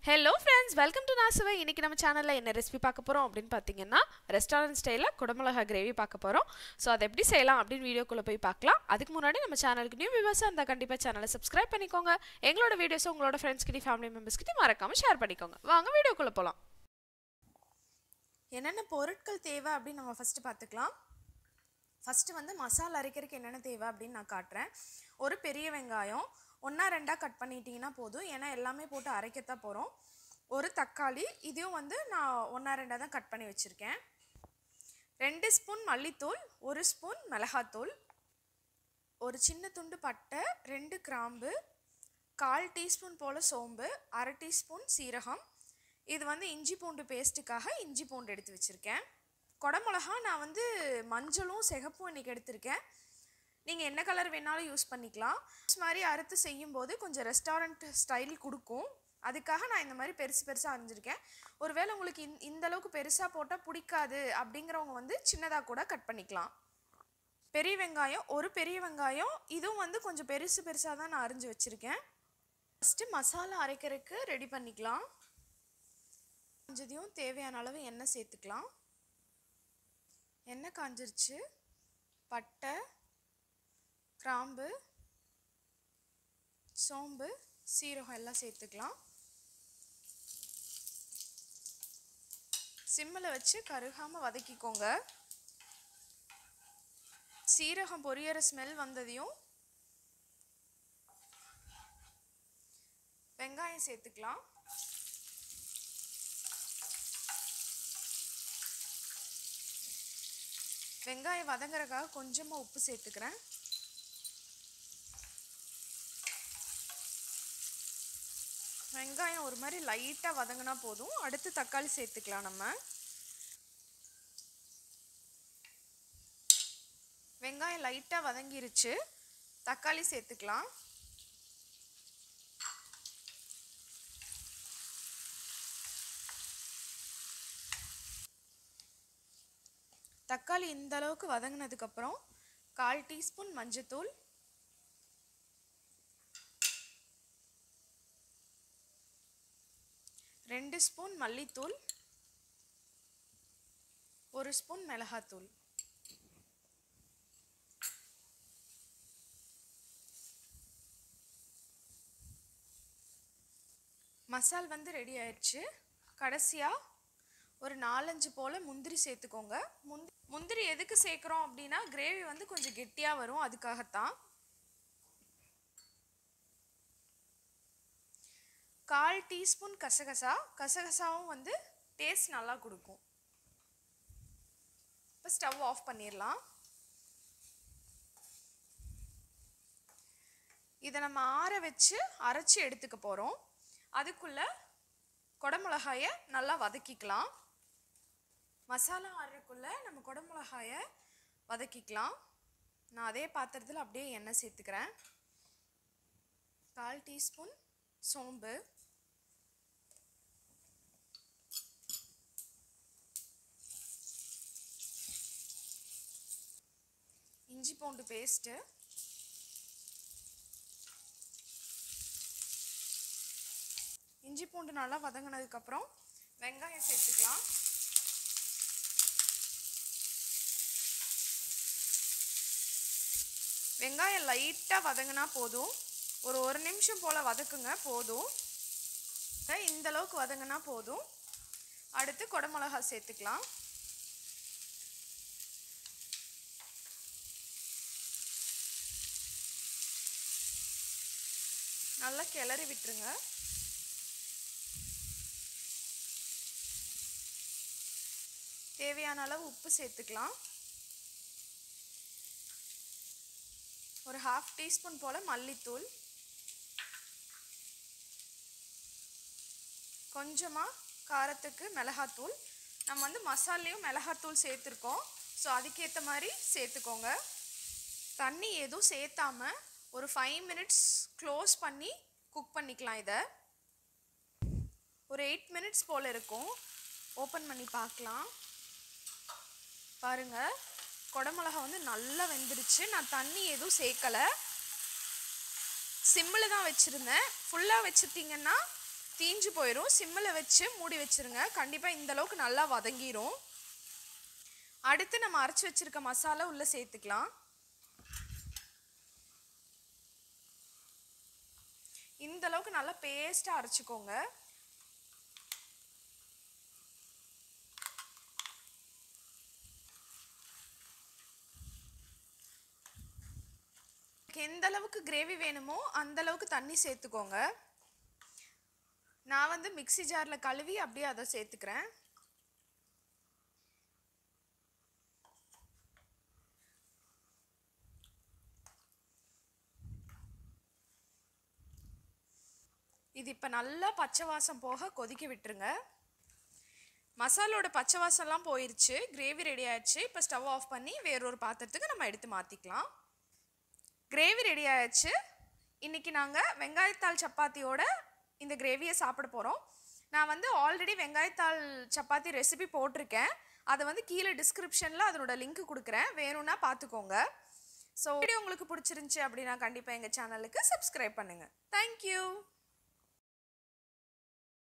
hello friends welcome to நாசுவை இன்னைக்கு நம்ம சேனலில் என்ன ரெசிபி பார்க்க போகிறோம் அப்படின்னு பார்த்தீங்கன்னா ரெஸ்டாரண்ட் ஸ்டைலில் குடமிளகா கிரேவி பார்க்க போகிறோம் ஸோ அதை எப்படி செய்யலாம் அப்படின்னு வீடியோக்குள்ளே போய் பார்க்கலாம் அதுக்கு முன்னாடி நம்ம சேனலுக்கு நியூ வியூவர்ஸாக இருந்தால் கண்டிப்பாக சேனலை சப்ஸ்கிரைப் பண்ணிக்கோங்க எங்களோட வீடியோஸை உங்களோட ஃப்ரெண்ட்ஸ்கிட்டையும் ஃபேமிலி மெம்பர்ஸ்கிட்டையும் மறக்காமல் ஷேர் பண்ணிக்கோங்க வாங்க வீடியோக்குள்ளே போகலாம் என்னென்ன பொருட்கள் தேவை அப்படின்னு நம்ம ஃபஸ்ட்டு பார்த்துக்கலாம் ஃபஸ்ட்டு வந்து மசாலா அரைக்கிறதுக்கு என்னென்ன தேவை அப்படின்னு நான் காட்டுறேன் ஒரு பெரிய வெங்காயம் ஒன்றா ரெண்டாக கட் பண்ணிட்டீங்கன்னா போதும் ஏன்னா எல்லாமே போட்டு அரைக்கத்தான் போகிறோம் ஒரு தக்காளி இதையும் வந்து நான் ஒன்றா ரெண்டாக தான் கட் பண்ணி வச்சுருக்கேன் ரெண்டு ஸ்பூன் மல்லித்தூள் ஒரு ஸ்பூன் மிளகாத்தூள் ஒரு சின்ன துண்டு பட்டை ரெண்டு கிராம்பு கால் டீஸ்பூன் போல் சோம்பு அரை டீஸ்பூன் சீரகம் இது வந்து இஞ்சி பூண்டு பேஸ்ட்டுக்காக இஞ்சி பூண்டு எடுத்து வச்சுருக்கேன் குடமிளகா நான் வந்து மஞ்சளும் சிகப்பும் இன்றைக்கி எடுத்திருக்கேன் நீங்கள் என்ன கலர் வேணாலும் யூஸ் பண்ணிக்கலாம் இது மாதிரி அறுத்து செய்யும்போது கொஞ்சம் ரெஸ்டாரண்ட் ஸ்டைல் கொடுக்கும் அதுக்காக நான் இந்த மாதிரி பெருசு பெருசாக அரிஞ்சிருக்கேன் ஒருவேளை உங்களுக்கு இந்த இந்த அளவுக்கு பெருசாக போட்டால் பிடிக்காது அப்படிங்கிறவங்க வந்து சின்னதாக கூட கட் பண்ணிக்கலாம் பெரிய வெங்காயம் ஒரு பெரிய வெங்காயம் இதுவும் வந்து கொஞ்சம் பெருசு பெருசாக தான் நான் அரிஞ்சு வச்சுருக்கேன் ஃபஸ்ட்டு மசாலா அரைக்கிறதுக்கு ரெடி பண்ணிக்கலாம் கொஞ்சத்தையும் தேவையான அளவு எண்ணெய் சேர்த்துக்கலாம் எண்ணெய் காஞ்சிருச்சு பட்டை கிராம்பு சோம்பு சீரகம் எல்லாம் சேர்த்துக்கலாம் சிம்மில் வச்சு கருகாமல் வதக்கிக்கோங்க சீரகம் பொரியற ஸ்மெல் வந்ததையும் வெங்காயம் சேர்த்துக்கலாம் வெங்காயம் வதங்குறதுக்காக கொஞ்சமாக உப்பு சேர்த்துக்கிறேன் வெங்காயம் ஒரு மாதிரி லைட்டாக வதங்கினா போதும் அடுத்து தக்காளி சேர்த்துக்கலாம் நம்ம வெங்காயம் லைட்டாக வதங்கிருச்சு தக்காளி சேர்த்துக்கலாம் தக்காளி இந்த அளவுக்கு வதங்கினதுக்கப்புறம் கால் டீஸ்பூன் மஞ்சத்தூள் ரெண்டு ஸ்பூன் மல்லித்தூள் ஒரு ஸ்பூன் மிளகாத்தூள் மசால் வந்து ரெடி ஆயிடுச்சு கடைசியாக ஒரு நாலஞ்சு போல் முந்திரி சேர்த்துக்கோங்க முந்தி முந்திரி எதுக்கு சேர்க்குறோம் அப்படின்னா கிரேவி வந்து கொஞ்சம் கெட்டியாக வரும் அதுக்காகத்தான் கால் டீஸ்பூன் கசகசா கசகசாவும் வந்து டேஸ்ட் நல்லா கொடுக்கும் இப்போ ஸ்டவ் ஆஃப் பண்ணிடலாம் இதை நம்ம ஆற வச்சு அரைச்சி எடுத்துக்க போகிறோம் அதுக்குள்ளே குடமிளகாயை நல்லா வதக்கிக்கலாம் மசாலா ஆறுறக்குள்ளே நம்ம குடமிளகாயை வதக்கிக்கலாம் நான் அதே பாத்திரத்தில் அப்படியே எண்ணெய் சேர்த்துக்கிறேன் கால் டீஸ்பூன் சோம்பு இஞ்சி பூண்டு பேஸ்ட்டு இஞ்சி பூண்டு நல்லா வதங்கினதுக்கப்புறம் வெங்காயம் சேர்த்துக்கலாம் வெங்காயம் லைட்டாக வதங்கினா போதும் ஒரு ஒரு நிமிஷம் போல் வதக்குங்க போதும் இந்த அளவுக்கு வதங்கினா போதும் அடுத்து குடமிளகா சேர்த்துக்கலாம் நல்லா கிளறி விட்டுருங்க தேவையான அளவு உப்பு சேர்த்துக்கலாம் ஒரு ஹாஃப் டீஸ்பூன் போல் மல்லித்தூள் கொஞ்சமாக காரத்துக்கு மிளகாத்தூள் நம்ம வந்து மசாலையும் மிளகாத்தூள் சேர்த்துருக்கோம் ஸோ அதுக்கேற்ற மாதிரி சேர்த்துக்கோங்க தண்ணி எதுவும் சேர்த்தாம ஒரு ஃபைவ் மினிட்ஸ் க்ளோஸ் பண்ணி குக் பண்ணிக்கலாம் இதை ஒரு எயிட் மினிட்ஸ் போல் இருக்கும் ஓப்பன் பண்ணி பார்க்கலாம் பாருங்கள் குடமிளகா வந்து நல்லா வெந்துருச்சு நான் தண்ணி எதுவும் சேர்க்கலை சிம்மில் தான் வச்சுருந்தேன் ஃபுல்லாக வச்சுட்டிங்கன்னா தீஞ்சு போயிடும் சிம்மில் வச்சு மூடி வச்சிருங்க கண்டிப்பாக இந்த அளவுக்கு நல்லா வதங்கிரும் அடுத்து நம்ம அரைச்சி வச்சிருக்க மசாலா உள்ளே சேர்த்துக்கலாம் இந்த அளவுக்கு நல்லா பேஸ்ட்டாக அரைச்சிக்கோங்க எந்த அளவுக்கு கிரேவி வேணுமோ அந்த அளவுக்கு தண்ணி சேர்த்துக்கோங்க நான் வந்து மிக்ஸி ஜாரில் கழுவி அப்படியே அதை சேர்த்துக்கிறேன் இது இப்போ நல்லா பச்சை வாசம் போக கொதிக்க விட்டுருங்க மசாலோட பச்சை வாசம்லாம் போயிருச்சு கிரேவி ரெடி ஆயிடுச்சு இப்போ ஸ்டவ் ஆஃப் பண்ணி வேறொரு பாத்திரத்துக்கு நம்ம எடுத்து மாற்றிக்கலாம் கிரேவி ரெடி ஆயிடுச்சு இன்றைக்கி நாங்கள் வெங்காயத்தாள் சப்பாத்தியோட இந்த கிரேவியை சாப்பிட போகிறோம் நான் வந்து ஆல்ரெடி வெங்காயத்தாள் சப்பாத்தி ரெசிபி போட்டிருக்கேன் அதை வந்து கீழே டிஸ்கிரிப்ஷனில் அதனோட லிங்க் கொடுக்குறேன் வேணும்னா பார்த்துக்கோங்க ஸோ வீடியோ உங்களுக்கு பிடிச்சிருந்துச்சி அப்படின்னா கண்டிப்பாக எங்கள் சேனலுக்கு சப்ஸ்கிரைப் பண்ணுங்கள் தேங்க்யூ